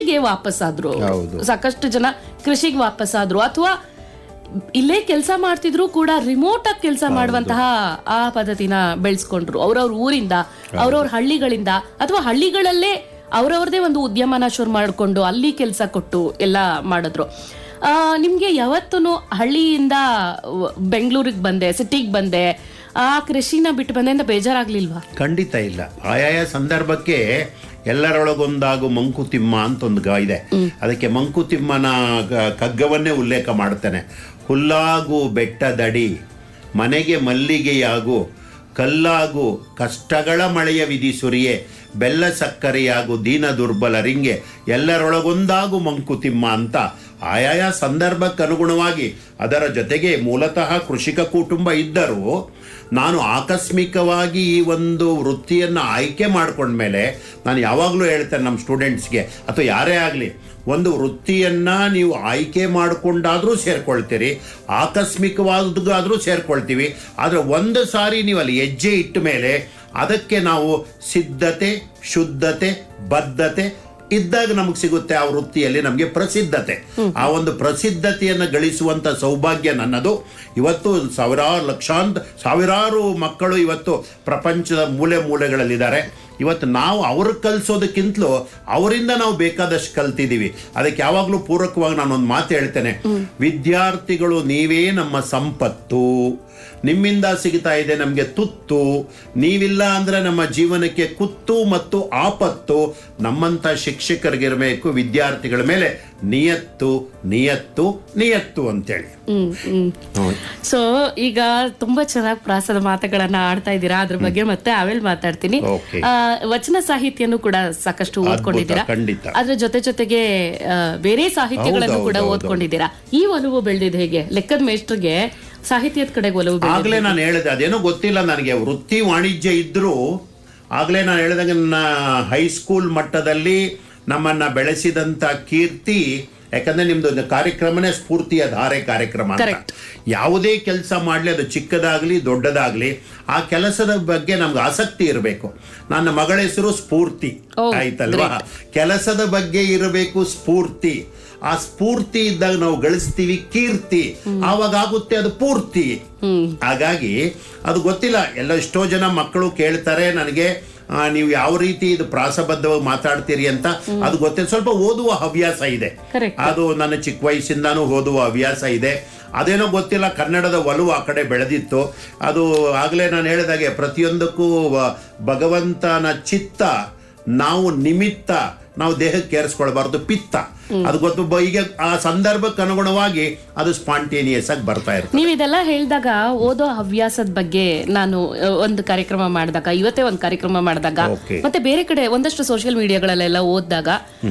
ಕೃಷಿಗೆ ವಾಪಸ್ ಆದ್ರು ಹೌದು. ಸಾಕಷ್ಟು ಜನ ಕೃಷಿಗೆ ವಾಪಸ್ ಆದ್ರು ಅಥವಾ ಇಲ್ಲೇ ಕೆಲಸ ಮಾಡ್ತಿದ್ರು ಕೂಡ ರಿಮೋಟ್ ಆಗಿ ಕೆಲಸ ಮಾಡುವಂತಹ ಆ ಪದ್ಧತಿನ ಬೆಳೆಸ್ಕೊಂಡ್ರು ಅವ್ರವ್ರ ಊರಿಂದ ಅವ್ರವ್ರ ಹಳ್ಳಿಗಳಿಂದ ಅಥವಾ ಹಳ್ಳಿಗಳಲ್ಲೇ ಅವ್ರವ್ರದೇ ಒಂದು ಉದ್ಯಮನ ಶುರು ಮಾಡ್ಕೊಂಡು ಅಲ್ಲಿ ಕೆಲಸ ಕೊಟ್ಟು ಎಲ್ಲ ಮಾಡಿದ್ರು ಆ, ನಿಮ್ಗೆ ಯಾವತ್ತೂ ಹಳ್ಳಿಯಿಂದ ಬೆಂಗಳೂರಿಗೆ ಬಂದೆ ಸಿಟಿಗೆ ಬಂದೆ ಆ ಕೃಷಿನ ಬಿಟ್ಟು ಬಂದೆ ಅಂತ ಬೇಜಾರಾಗ್ಲಿಲ್ವಾ ಖಂಡಿತ ಇಲ್ಲ ಆಯಾಯ ಸಂದರ್ಭಕ್ಕೆ ಎಲ್ಲರೊಳಗೊಂದಾಗು ಮಂಕುತಿಮ್ಮ ಅಂತ ಒಂದು ಗ ಇದೆ ಅದಕ್ಕೆ ಮಂಕುತಿಮ್ಮನ ಗ- ಕಗ್ಗವನ್ನೇ ಉಲ್ಲೇಖ ಮಾಡ್ತಾನೆ ಹುಲ್ಲಾಗು ಬೆಟ್ಟದಡಿ ಮನೆಗೆ ಮಲ್ಲಿಗೆಯಾಗು ಕಲ್ಲಾಗು ಕಷ್ಟಗಳ ಮಳೆಯ ವಿಧಿ ಸುರಿಯೆ ಬೆಲ್ಲ ಸಕ್ಕರೆಯಾಗು ದೀನ ದುರ್ಬಲರಿಂಗೆ ಎಲ್ಲರೊಳಗೊಂದಾಗು ಮಂಕುತಿಮ್ಮ ಅಂತ ಆಯಾಯ ಸಂದರ್ಭಕ್ಕೆ ಅನುಗುಣವಾಗಿ ಅದರ ಜೊತೆಗೆ ಮೂಲತಃ ಕೃಷಿಕ ಕುಟುಂಬ ಇದ್ದರೂ ನಾನು ಆಕಸ್ಮಿಕವಾಗಿ ಈ ಒಂದು ವೃತ್ತಿಯನ್ನು ಆಯ್ಕೆ ಮಾಡ್ಕೊಂಡ್ಮೇಲೆ ನಾನು ಯಾವಾಗಲೂ ಹೇಳ್ತೇನೆ ನಮ್ಮ ಸ್ಟೂಡೆಂಟ್ಸ್ಗೆ ಅಥವಾ ಯಾರೇ ಆಗಲಿ ಒಂದು ವೃತ್ತಿಯನ್ನು ನೀವು ಆಯ್ಕೆ ಮಾಡಿಕೊಂಡಾದರೂ ಸೇರ್ಕೊಳ್ತೀರಿ ಆಕಸ್ಮಿಕವಾದಾದರೂ ಸೇರ್ಕೊಳ್ತೀವಿ ಆದರೆ ಒಂದು ಸಾರಿ ನೀವು ಅಲ್ಲಿ ಹೆಜ್ಜೆ ಇಟ್ಟ ಮೇಲೆ ಅದಕ್ಕೆ ನಾವು ಸಿದ್ಧತೆ ಶುದ್ಧತೆ ಬದ್ಧತೆ ಇದ್ದಾಗ ನಮಗೆ ಸಿಗುತ್ತೆ ಆ ವೃತ್ತಿಯಲ್ಲಿ ನಮಗೆ ಪ್ರಸಿದ್ಧತೆ ಆ ಒಂದು ಪ್ರಸಿದ್ಧತೆಯನ್ನು ಗಳಿಸುವಂಥ ಸೌಭಾಗ್ಯ ನನ್ನದು ಇವತ್ತು ಸಾವಿರಾರು ಲಕ್ಷಾಂತ ಸಾವಿರಾರು ಮಕ್ಕಳು ಇವತ್ತು ಪ್ರಪಂಚದ ಮೂಲೆ ಮೂಲೆಗಳಲ್ಲಿದ್ದಾರೆ ಇವತ್ತು ನಾವು ಅವ್ರು ಕಲಿಸೋದಕ್ಕಿಂತಲೂ ಅವರಿಂದ ನಾವು ಬೇಕಾದಷ್ಟು ಕಲ್ತಿದ್ದೀವಿ ಅದಕ್ಕೆ ಯಾವಾಗಲೂ ಪೂರಕವಾಗಿ ನಾನೊಂದು ಮಾತು ಹೇಳ್ತೇನೆ ವಿದ್ಯಾರ್ಥಿಗಳು ನೀವೇ ನಮ್ಮ ಸಂಪತ್ತು ನಿಮ್ಮಿಂದ ಸಿಗ್ತಾ ಇದೆ ನಮಗೆ ತುತ್ತು ನೀವಿಲ್ಲ ಅಂದ್ರೆ ನಮ್ಮ ಜೀವನಕ್ಕೆ ಕುತ್ತು ಮತ್ತು ಆಪತ್ತು ನಮ್ಮಂಥ ಶಿಕ್ಷಕರಿಗಿರಬೇಕು ವಿದ್ಯಾರ್ಥಿಗಳ ಮೇಲೆ ನಿಯತ್ತು ನಿಯತ್ತು ನಿಯತ್ತು ಅಂತೇಳಿ ಹ್ಮ್ ಹ್ಮ್ ಹ್ಮ್. ಸೊ ಈಗ ತುಂಬಾ ಚೆನ್ನಾಗಿ ಪ್ರಾಸದ ಮಾತುಗಳನ್ನ ಆಡ್ತಾ ಇದ್ದೀರಾ ಅದ್ರ ಬಗ್ಗೆ ಮತ್ತೆ ಆಮೇಲೆ ಮಾತಾಡ್ತೀನಿ Okay. ಆ, ವಚನ ಸಾಹಿತ್ಯನೂ ಕೂಡ ಸಾಕಷ್ಟು ಓದ್ಕೊಂಡಿದ್ದೀರಾ ಖಂಡಿತ. ಅದ್ರ ಜೊತೆ ಜೊತೆಗೆ ಆ, ಬೇರೆ ಸಾಹಿತ್ಯಗಳನ್ನು ಹೌದು, ಕೂಡ ಹೌದು, ಓದ್ಕೊಂಡಿದ್ದೀರಾ ಈ ಒಲವು ಬೆಳೆದಿದ್ದು ಹೇಗೆ ಲೆಕ್ಕದ ಮೇಷ್ಟ್ರಿಗೆ ಸಾಹಿತ್ಯದ ಕಡೆಗೆ ಒಲವು ಬೆಳೆದಿದ್ದು ಆಗ್ಲೇ ನಾನು ಹೇಳಿದೆ ಅದೇನೋ ಗೊತ್ತಿಲ್ಲ ನನಗೆ ವೃತ್ತಿ ವಾಣಿಜ್ಯ ಇದ್ರೂ ಆಗ್ಲೇ ನಾನು ಹೇಳಿದಾಗ ನನ್ನ ಹೈಸ್ಕೂಲ್ ಮಟ್ಟದಲ್ಲಿ ನಮ್ಮನ್ನ ಬೆಳೆಸಿದಂತ ಕೀರ್ತಿ ಯಾಕಂದ್ರೆ ನಿಮ್ದು ಒಂದು ಕಾರ್ಯಕ್ರಮನೇ ಸ್ಫೂರ್ತಿಯ ಧಾರೆ ಕಾರ್ಯಕ್ರಮ ಅಂತ Correct. ಯಾವುದೇ ಕೆಲಸ ಮಾಡಲಿ ಅದು ಚಿಕ್ಕದಾಗ್ಲಿ ದೊಡ್ಡದಾಗ್ಲಿ ಆ ಕೆಲಸದ ಬಗ್ಗೆ ನಮ್ಗೆ ಆಸಕ್ತಿ ಇರಬೇಕು ನನ್ನ ಮಗಳ ಹೆಸರು ಸ್ಫೂರ್ತಿ Oh, ಆಯ್ತಲ್ವಾ ಕೆಲಸದ ಬಗ್ಗೆ ಇರಬೇಕು ಸ್ಫೂರ್ತಿ ಆ ಸ್ಫೂರ್ತಿ ಇದ್ದಾಗ ನಾವು ಗಳಿಸ್ತೀವಿ ಕೀರ್ತಿ ಆವಾಗ ಆಗುತ್ತೆ ಅದು ಪೂರ್ತಿ ಹಾಗಾಗಿ ಅದು ಗೊತ್ತಿಲ್ಲ ಎಲ್ಲ ಎಷ್ಟೋ ಜನ ಮಕ್ಕಳು ಕೇಳ್ತಾರೆ ನನಗೆ ಆ, ನೀವು ಯಾವ ರೀತಿ ಇದು ಪ್ರಾಸಬದ್ಧವಾಗಿ ಮಾತಾಡ್ತೀರಿ ಅಂತ ಅದು ಗೊತ್ತಿಲ್ಲ ಸ್ವಲ್ಪ ಓದುವ ಹವ್ಯಾಸ ಇದೆ Correct. ಅದು ನನ್ನ ಚಿಕ್ಕ ವಯಸ್ಸಿಂದಾನು ಓದುವ ಹವ್ಯಾಸ ಇದೆ ಅದೇನೋ ಗೊತ್ತಿಲ್ಲ ಕನ್ನಡದ ಒಲವು ಆ ಕಡೆ ಬೆಳೆದಿತ್ತು ಅದು ಆಗಲೇ ನಾನು ಹೇಳಿದಾಗೆ ಪ್ರತಿಯೊಂದಕ್ಕೂ ವ- ಭಗವಂತನ ಚಿತ್ತ ನಾವು ನಿಮಿತ್ತ ನಾವು ದೇಹಕ್ಕೆ ಏರಿಸ್ಕೊಳ್ಬಾರ್ದು ಪಿತ್ತ ಅದು ಗೊತ್ತು ಬ- ಈಗ ಆ ಸಂದರ್ಭಕ್ಕೆ ಅನುಗುಣವಾಗಿ ಅದು ಸ್ಪಾಂಟೇನಿಯಸ್ ಆಗಿ ಬರ್ತಾ ಇರ್ತದೆ ನೀವು ಇದೆಲ್ಲ ಹೇಳಿದಾಗ ಓದೋ ಹವ್ಯಾಸದ ಬಗ್ಗೆ ನಾನು ಆ, ಒಂದು ಕಾರ್ಯಕ್ರಮ ಮಾಡಿದಾಗ ಇವತ್ತೇ ಒಂದು ಕಾರ್ಯಕ್ರಮ ಮಾಡಿದಾಗ Okay. ಮತ್ತೆ ಬೇರೆ ಕಡೆ ಒಂದಷ್ಟು ಸೋಷಿಯಲ್ ಮೀಡಿಯಾಗಳಲ್ಲೆಲ್ಲ ಓದಿದಾಗ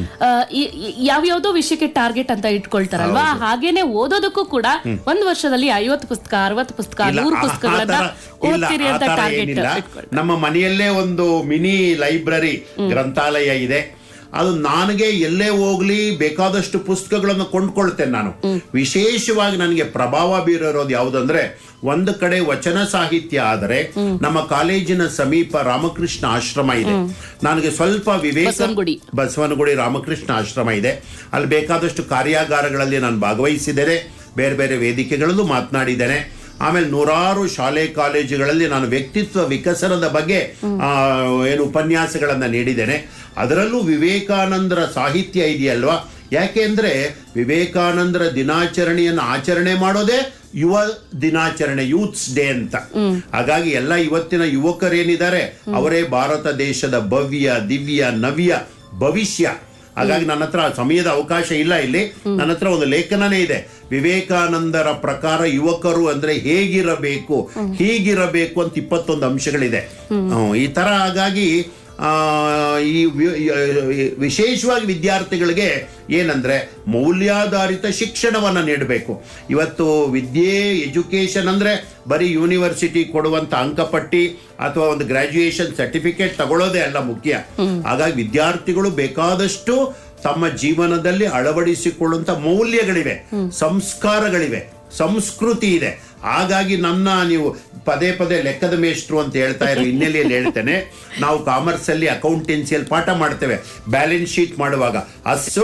ಯಾವ್ಯಾವ್ದೋ ವಿಷಯಕ್ಕೆ ಟಾರ್ಗೆಟ್ ಅಂತ ಇಟ್ಕೊಳ್ತಾರಲ್ವಾ ಹಾಗೇನೆ ಓದೋದಕ್ಕೂ ಕೂಡ ಒಂದ್ ವರ್ಷದಲ್ಲಿ ಐವತ್ತು ಪುಸ್ತಕ ಅರವತ್ತು ಪುಸ್ತಕ ಇಲ್ಲ, ನೂರು ಆ- ಆ ಪುಸ್ತಕಗಳನ್ನ ಥರ- ಇಲ್ಲ, ಓದ್ತೀರಿ ಆ ಅಂತ ಥರ ಟಾರ್ಗೆಟ್ ಏನಿಲ್ಲ. ಇಟ್ಕೊಳ್ತಾರೆ ನಮ್ಮ ಮನೆಯಲ್ಲೇ ಒಂದು ಮಿನಿ ಲೈಬ್ರರಿ ಗ್ರಂಥಾಲಯ ಇದೆ ಅದು ನನಗೆ ಎಲ್ಲೇ ಹೋಗ್ಲಿ ಬೇಕಾದಷ್ಟು ಪುಸ್ತಕಗಳನ್ನು ಕೊಂಡ್ಕೊಳ್ತೇನೆ ನಾನು ವಿಶೇಷವಾಗಿ ನನಗೆ ಪ್ರಭಾವ ಬೀರೋದು ಯಾವುದಂದ್ರೆ ಒಂದು ಕಡೆ ವಚನ ಸಾಹಿತ್ಯ ಆದರೆ ನಮ್ಮ ಕಾಲೇಜಿನ ಸಮೀಪ ರಾಮಕೃಷ್ಣ ಆಶ್ರಮ ಇದೆ ನನಗೆ ಸ್ವಲ್ಪ ವಿವೇಕ ಬಸವನಗುಡಿ. ಬಸವನಗುಡಿ ರಾಮಕೃಷ್ಣ ಆಶ್ರಮ ಇದೆ ಅಲ್ಲಿ ಬೇಕಾದಷ್ಟು ಕಾರ್ಯಾಗಾರಗಳಲ್ಲಿ ನಾನು ಭಾಗವಹಿಸಿದ್ದೇನೆ ಬೇರೆ ಬೇರೆ ವೇದಿಕೆಗಳಲ್ಲೂ ಮಾತನಾಡಿದ್ದೇನೆ ಆಮೇಲೆ ನೂರಾರು ಶಾಲೆ ಕಾಲೇಜುಗಳಲ್ಲಿ ನಾನು ವ್ಯಕ್ತಿತ್ವ ವಿಕಸನದ ಬಗ್ಗೆ ಆ, ಏನು ಉಪನ್ಯಾಸಗಳನ್ನು ನೀಡಿದ್ದೇನೆ ಅದರಲ್ಲೂ ವಿವೇಕಾನಂದರ ಸಾಹಿತ್ಯ ಇದೆಯಲ್ವಾ ಯಾಕೆ ಅಂದ್ರೆ ವಿವೇಕಾನಂದರ ದಿನಾಚರಣೆಯನ್ನು ಆಚರಣೆ ಮಾಡೋದೇ ಯುವ ದಿನಾಚರಣೆ ಯೂತ್ಸ್ ಡೇ ಅಂತ ಹಾಗಾಗಿ ಎಲ್ಲ ಇವತ್ತಿನ ಯುವಕರೇನಿದ್ದಾರೆ ಅವರೇ ಭಾರತ ದೇಶದ ಭವ್ಯ ದಿವ್ಯ ನವ್ಯ ಭವಿಷ್ಯ ಹಾಗಾಗಿ ನನ್ನ ಹತ್ರ ಸಮಯದ ಅವಕಾಶ ಇಲ್ಲ ಇಲ್ಲಿ ನನ್ನ ಹತ್ರ ಒಂದು ಲೇಖನನೇ ಇದೆ ವಿವೇಕಾನಂದರ ಪ್ರಕಾರ ಯುವಕರು ಅಂದ್ರೆ ಹೇಗಿರಬೇಕು ಹೀಗಿರಬೇಕು ಅಂತ ಇಪ್ಪತ್ತೊಂದು ಅಂಶಗಳಿದೆ ಹ್ಮ್, ಈ ತರ ಹಾಗಾಗಿ ಆ, ಈ ವಿ- ಈ- ವಿಶೇಷವಾಗಿ ವಿದ್ಯಾರ್ಥಿಗಳಿಗೆ ಏನಂದ್ರೆ ಮೌಲ್ಯಾಧಾರಿತ ಶಿಕ್ಷಣವನ್ನ ನೀಡಬೇಕು ಇವತ್ತು ವಿದ್ಯೆ ಎಜುಕೇಶನ್ ಅಂದ್ರೆ ಬರೀ ಯೂನಿವರ್ಸಿಟಿ ಕೊಡುವಂತ ಅಂಕಪಟ್ಟಿ ಅಥವಾ ಒಂದು ಗ್ರಾಜುಯೇಷನ್ ಸರ್ಟಿಫಿಕೇಟ್ ತಗೊಳ್ಳೋದೇ ಅಲ್ಲ ಮುಖ್ಯ ಹಾಗಾಗಿ ವಿದ್ಯಾರ್ಥಿಗಳು ಬೇಕಾದಷ್ಟು ತಮ್ಮ ಜೀವನದಲ್ಲಿ ಅಳವಡಿಸಿಕೊಳ್ಳುವಂತ ಮೌಲ್ಯಗಳಿವೆ ಸಂಸ್ಕಾರಗಳಿವೆ ಸಂಸ್ಕೃತಿ ಇದೆ ಹಾಗಾಗಿ ನನ್ನ ನೀವು ಪದೇ ಪದೇ ಲೆಕ್ಕದ ಮೇಷ್ಟ್ರು ಅಂತ ಹೇಳ್ತಾ ಇರೋ ಹಿನ್ನೆಲೆಯಲ್ಲಿ ಹೇಳ್ತೇನೆ ನಾವು ಕಾಮರ್ಸ್ ಅಲ್ಲಿ ಅಕೌಂಟೆನ್ಸಿಯಲ್ಲಿ ಪಾಠ ಮಾಡ್ತೇವೆ ಬ್ಯಾಲೆನ್ಸ್ ಶೀಟ್ ಮಾಡುವಾಗ ಅಷ್ಟು